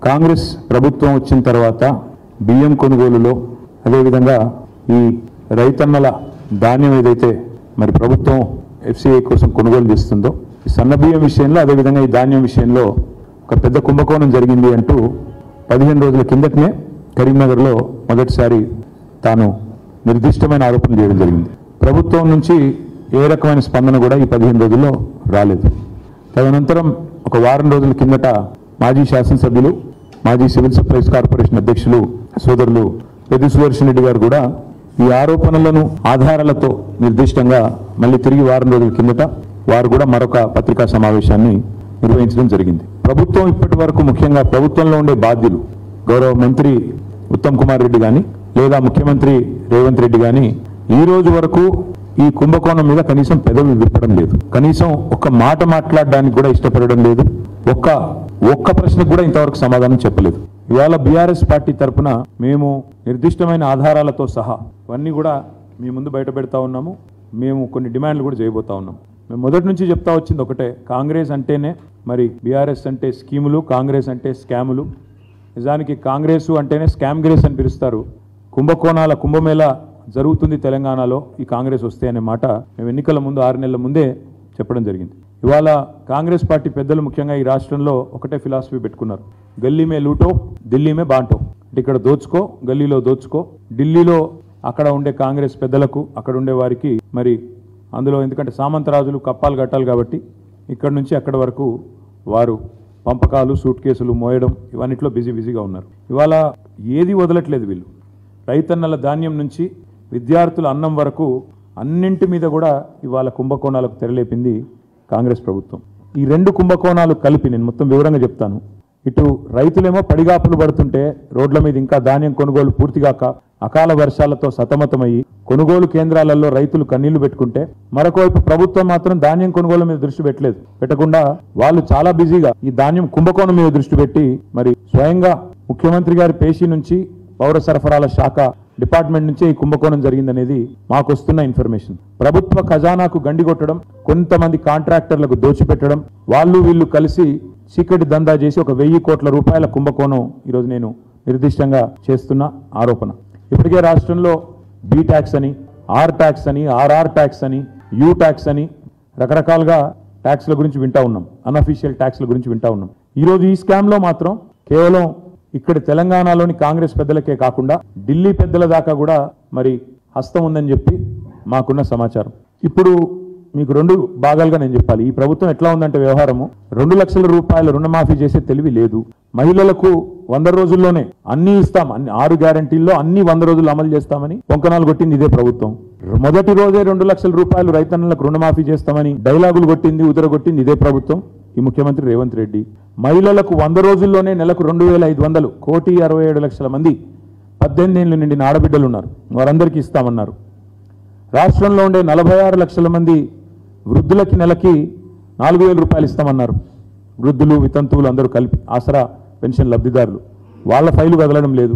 కాంగ్రెస్ ప్రభుత్వం వచ్చిన తర్వాత బియ్యం కొనుగోలులో అదేవిధంగా ఈ రైతన్నల ధాన్యం ఏదైతే మరి ప్రభుత్వం ఎఫ్సిఐ కోసం కొనుగోలు చేస్తుందో ఈ సన్న బియ్యం విషయంలో అదేవిధంగా ఈ ధాన్యం విషయంలో ఒక పెద్ద కుంభకోణం జరిగింది అంటూ పదిహేను రోజుల కిందటనే కరీంనగర్లో మొదటిసారి తాను నిర్దిష్టమైన ఆరోపణలు చేయడం జరిగింది ప్రభుత్వం నుంచి ఏ రకమైన స్పందన కూడా ఈ పదిహేను రోజుల్లో రాలేదు తదనంతరం ఒక వారం రోజుల కిందట మాజీ శాసనసభ్యులు మాజీ సివిల్ సప్లైస్ కార్పొరేషన్ అధ్యక్షులు సోదరులు పెద్ది సుదర్శన్ రెడ్డి గారు కూడా ఈ ఆరోపణలను ఆధారాలతో నిర్దిష్టంగా మళ్ళీ తిరిగి వారం రోజుల కిందట వారు కూడా మరొక పత్రికా సమావేశాన్ని నిర్వహించడం జరిగింది ప్రభుత్వం ఇప్పటి వరకు ముఖ్యంగా ప్రభుత్వంలో ఉండే బాధ్యులు గౌరవ మంత్రి ఉత్తమ్ కుమార్ రెడ్డి గాని లేదా ముఖ్యమంత్రి రేవంత్ రెడ్డి గాని ఈ రోజు వరకు ఈ కుంభకోణం మీద కనీసం పెదవి విప్పడం లేదు కనీసం ఒక్క మాట మాట్లాడడానికి కూడా ఇష్టపడడం లేదు ఒక్క ఒక్క ప్రశ్నకు కూడా ఇంతవరకు సమాధానం చెప్పలేదు ఇవాళ బీఆర్ఎస్ పార్టీ తరపున మేము నిర్దిష్టమైన ఆధారాలతో సహా ఇవన్నీ కూడా మీ ముందు బయట పెడతా ఉన్నాము మేము కొన్ని డిమాండ్లు కూడా చేయబోతా ఉన్నాం మేము మొదటి నుంచి చెప్తా వచ్చింది ఒకటే కాంగ్రెస్ అంటేనే మరి బీఆర్ఎస్ అంటే స్కీములు కాంగ్రెస్ అంటే స్కాములు నిజానికి కాంగ్రెస్ అంటేనే స్కామ్ గ్రేస్ అని పిలుస్తారు కుంభకోణాల కుంభమేళ జరుగుతుంది తెలంగాణలో ఈ కాంగ్రెస్ వస్తే అనే మాట మేము ఎన్నికల ముందు ఆరు నెలల ముందే చెప్పడం జరిగింది ఇవాళ కాంగ్రెస్ పార్టీ పెద్దలు ముఖ్యంగా ఈ రాష్ట్రంలో ఒకటే ఫిలాసఫీ పెట్టుకున్నారు గల్లీ మే లూటో ఢిల్లీ మే బాంటో అంటే ఇక్కడ దోచుకో గల్లీలో దోచుకో ఢిల్లీలో అక్కడ ఉండే కాంగ్రెస్ పెద్దలకు అక్కడ ఉండే వారికి మరి అందులో ఎందుకంటే సామంతరాజులు కప్పాలు కట్టాలి కాబట్టి ఇక్కడ నుంచి అక్కడ వరకు వారు పంపకాలు సూట్ కేసులు మోయడం ఇవన్నిట్లో బిజీ బిజీగా ఉన్నారు ఇవాళ ఏది వదలట్లేదు వీళ్ళు రైతన్నల ధాన్యం నుంచి విద్యార్థుల అన్నం వరకు అన్నింటి మీద కూడా ఇవాళ కుంభకోణాలకు తెరలేపింది కాంగ్రెస్ ప్రభుత్వం ఈ రెండు కుంభకోణాలు కలిపి నేను మొత్తం వివరంగా చెప్తాను ఇటు రైతులేమో పడిగాపులు పడుతుంటే రోడ్ల మీద ఇంకా ధాన్యం కొనుగోలు పూర్తిగాక అకాల వర్షాలతో సతమతమయ్యి కొనుగోలు కేంద్రాలలో రైతులు కన్నీళ్లు పెట్టుకుంటే మరొకవైపు ప్రభుత్వం మాత్రం ధాన్యం కొనుగోలు మీద దృష్టి పెట్టలేదు పెట్టకుండా వాళ్ళు చాలా బిజీగా ఈ ధాన్యం కుంభకోణం మీద దృష్టి పెట్టి మరి స్వయంగా ముఖ్యమంత్రి గారి పేషీ నుంచి పౌర సరఫరాల శాఖ డిపార్ట్మెంట్ నుంచే ఈ కుంభకోణం జరిగిందనేది మాకు వస్తున్న ఇన్ఫర్మేషన్ ప్రభుత్వ ఖజానాకు గండి కొట్టడం కొంతమంది కాంట్రాక్టర్లకు దోచిపెట్టడం వాళ్ళు వీళ్ళు కలిసి చీకటి దందా చేసి ఒక వెయ్యి కోట్ల రూపాయల కుంభకోణం ఈరోజు నేను నిర్దిష్టంగా చేస్తున్న ఆరోపణ ఇప్పటికే రాష్ట్రంలో బి ట్యాక్స్ అని ఆర్ ట్యాక్స్ అని ఆర్ఆర్ ట్యాక్స్ అని యూ ట్యాక్స్ అని రకరకాలుగా ట్యాక్స్ల గురించి వింటా ఉన్నాం అన్అఫీషియల్ ట్యాక్స్ల గురించి వింటా ఉన్నాం ఈరోజు ఈ స్కామ్లో మాత్రం కేవలం ఇక్కడ తెలంగాణలోని కాంగ్రెస్ పెద్దలకే కాకుండా ఢిల్లీ పెద్దల దాకా కూడా మరి హస్తం ఉందని చెప్పి మాకున్న సమాచారం ఇప్పుడు మీకు రెండు భాగాలుగా నేను చెప్పాలి ఈ ప్రభుత్వం ఎట్లా ఉందంటే వ్యవహారము రెండు లక్షల రూపాయల రుణమాఫీ చేసే తెలివి లేదు మహిళలకు వంద రోజుల్లోనే అన్ని ఇస్తాం అన్ని ఆరు గ్యారంటీల్లో అన్ని వంద రోజులు అమలు చేస్తామని పొంకనాలు కొట్టింది ఇదే ప్రభుత్వం మొదటి రోజే రెండు లక్షల రూపాయలు రైతన్నలకు రుణమాఫీ చేస్తామని డైలాగులు కొట్టింది ఉదరగొట్టింది ఇదే ప్రభుత్వం ఈ ముఖ్యమంత్రి రేవంత్ రెడ్డి మహిళలకు వంద రోజుల్లోనే నెలకు రెండు వేల ఐదు వందలు కోటి అరవై ఏడు లక్షల మంది పద్దెనిమిది ఏళ్ళు నిండిన ఆడబిడ్డలు ఉన్నారు వారందరికీ ఇస్తామన్నారు రాష్ట్రంలో ఉండే నలభై ఆరు లక్షల మంది వృద్ధులకి నెలకి నాలుగు వేల రూపాయలు ఇస్తామన్నారు వృద్ధులు వితంతువులు అందరూ కలిపి ఆసరా పెన్షన్ లబ్ధిదారులు వాళ్ళ ఫైలు కదలడం లేదు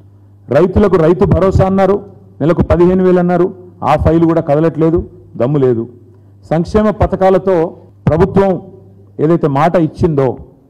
రైతులకు రైతు భరోసా అన్నారు నెలకు పదిహేను వేలు అన్నారు ఆ ఫైలు కూడా కదలట్లేదు దమ్ము లేదు సంక్షేమ పథకాలతో ప్రభుత్వం ఏదైతే మాట ఇచ్చిందో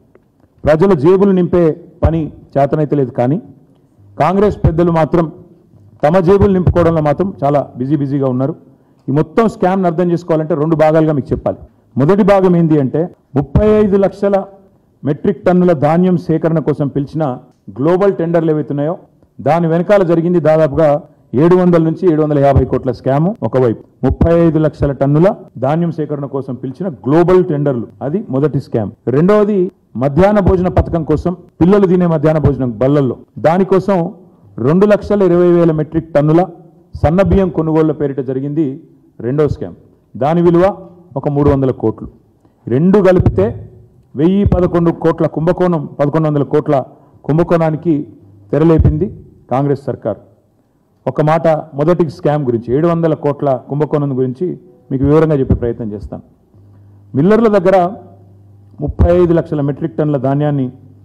ప్రజల జేబులు నింపే పని చేతనైతే లేదు కానీ కాంగ్రెస్ పెద్దలు మాత్రం తమ జేబులు నింపుకోవడంలో మాత్రం చాలా బిజీ బిజీగా ఉన్నారు ఈ మొత్తం స్కామ్ని అర్థం చేసుకోవాలంటే రెండు భాగాలుగా మీకు చెప్పాలి మొదటి భాగం ఏంటి అంటే ముప్పై ఐదు లక్షల మెట్రిక్ టన్నుల ధాన్యం సేకరణ కోసం పిలిచిన గ్లోబల్ టెండర్లు ఏవైతున్నాయో దాని వెనకాల జరిగింది దాదాపుగా ఏడు వందల నుంచి ఏడు వందల యాభై కోట్ల స్కాము ఒకవైపు ముప్పై ఐదు లక్షల టన్నుల ధాన్యం సేకరణ కోసం పిలిచిన గ్లోబల్ టెండర్లు అది మొదటి స్కామ్ రెండవది మధ్యాహ్న భోజన పథకం కోసం పిల్లలు తినే మధ్యాహ్న భోజనం బల్లల్లో దానికోసం రెండు లక్షల ఇరవై వేల మెట్రిక్ టన్నుల సన్న బియ్యం కొనుగోళ్ల పేరిట జరిగింది రెండో స్కామ్ దాని విలువ ఒక మూడు వందల కోట్లు రెండు కలిపితే వెయ్యి పదకొండు కోట్ల కుంభకోణం పదకొండు వందల కోట్ల కుంభకోణానికి తెరలేపింది కాంగ్రెస్ సర్కార్ ఒక మాట మొదటి స్కామ్ గురించి ఏడు వందల కోట్ల కుంభకోణం గురించి మీకు వివరంగా చెప్పే ప్రయత్నం చేస్తాను మిల్లర్ల దగ్గర ముప్పై ఐదు లక్షల మెట్రిక్ టన్నుల ధాన్యాన్ని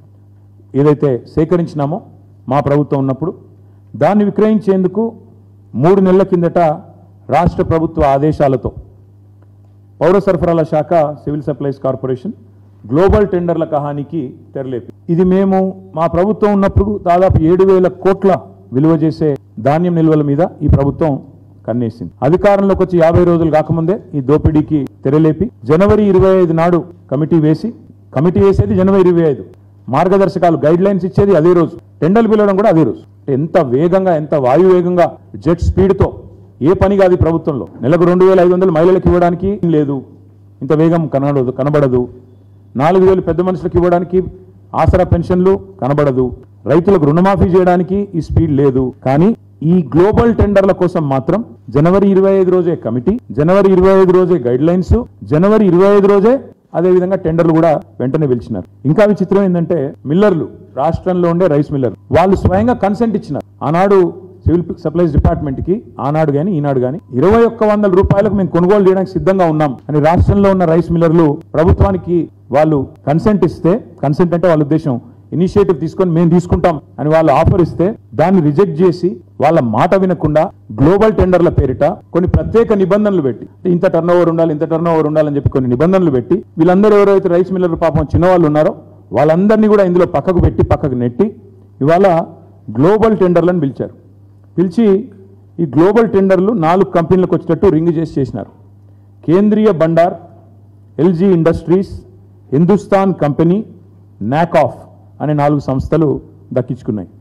ఏదైతే సేకరించినామో మా ప్రభుత్వం ఉన్నప్పుడు దాన్ని విక్రయించేందుకు మూడు నెలల కిందట రాష్ట్ర ప్రభుత్వ ఆదేశాలతో పౌర సరఫరాల శాఖ సివిల్ సప్లైస్ కార్పొరేషన్ గ్లోబల్ టెండర్ల కహానికి తెరలేపి ఇది మేము మా ప్రభుత్వం ఉన్నప్పుడు దాదాపు ఏడు వేల కోట్ల విలువ చేసే ధాన్యం నిల్వల మీద ఈ ప్రభుత్వం కన్నేసింది అధికారంలోకి వచ్చి యాభై రోజులు కాకముందే ఈ దోపిడీకి తెరలేపి జనవరి ఇరవై ఐదు నాడు కమిటీ వేసి కమిటీ వేసేది జనవరి ఇరవై ఐదు మార్గదర్శకాలు గైడ్ లైన్స్ ఇచ్చేది అదే రోజు టెండర్లు పిలవడం కూడా అదే రోజు ఎంత వేగంగా ఎంత వాయు వేగంగా జెట్ స్పీడ్తో ఏ పని కాదు ఈ ప్రభుత్వంలో నెలకు రెండు వేల ఐదు వందలు మహిళలకు ఇవ్వడానికి లేదు ఇంత వేగం కనబడదు కనబడదు నాలుగు వేలు పెద్ద మనుషులకు ఇవ్వడానికి ఆసరా పెన్షన్లు కనబడదు రైతులకు రుణమాఫీ చేయడానికి ఈ స్పీడ్ లేదు కానీ ఈ గ్లోబల్ టెండర్ల కోసం మాత్రం జనవరి ఇరవై ఐదు రోజే కమిటీ జనవరి ఇరవై ఐదు రోజే గైడ్ లైన్స్ జనవరి ఇరవై ఐదు రోజే అదే విధంగా టెండర్లు కూడా వెంటనే పిలిచినారు ఇంకా విచిత్రం ఏంటంటే మిల్లర్లు రాష్ట్రంలో ఉండే రైస్ మిల్లర్ వాళ్ళు స్వయంగా కన్సెంట్ ఇచ్చినారు ఆనాడు సివిల్ సప్లైస్ డిపార్ట్మెంట్ కి ఆనాడు గాని ఈనాడు గాని ఇరవై ఒక్క వందల రూపాయలకు మేము కొనుగోలు చేయడానికి సిద్ధంగా ఉన్నాం అని రాష్ట్రంలో ఉన్న రైస్ మిల్లర్లు ప్రభుత్వానికి వాళ్ళు కన్సెంట్ ఇస్తే కన్సెంట్ అంటే వాళ్ళ ఉద్దేశం ఇనిషియేటివ్ తీసుకొని మేము తీసుకుంటాం అని వాళ్ళు ఆఫర్ ఇస్తే దాన్ని రిజెక్ట్ చేసి వాళ్ళ మాట వినకుండా గ్లోబల్ టెండర్ల పేరిట కొన్ని ప్రత్యేక నిబంధనలు పెట్టి ఇంత టర్న్ ఓవర్ ఉండాలి ఇంత టర్న్ ఓవర్ ఉండాలని చెప్పి కొన్ని నిబంధనలు పెట్టి వీళ్ళందరూ ఎవరైతే రైస్ మిల్లర్ పాపం చిన్నవాళ్ళు ఉన్నారో వాళ్ళందరినీ కూడా ఇందులో పక్కకు పెట్టి పక్కకు నెట్టి ఇవాళ గ్లోబల్ టెండర్లను పిలిచారు పిలిచి ఈ గ్లోబల్ టెండర్లు నాలుగు కంపెనీలకు వచ్చేటట్టు రింగ్ చేసి చేసినారు Kendriya Bhandar LG industries Hindustan company నాకాఫ్ అనే నాలుగు సంస్థలు దక్కించుకున్నాయి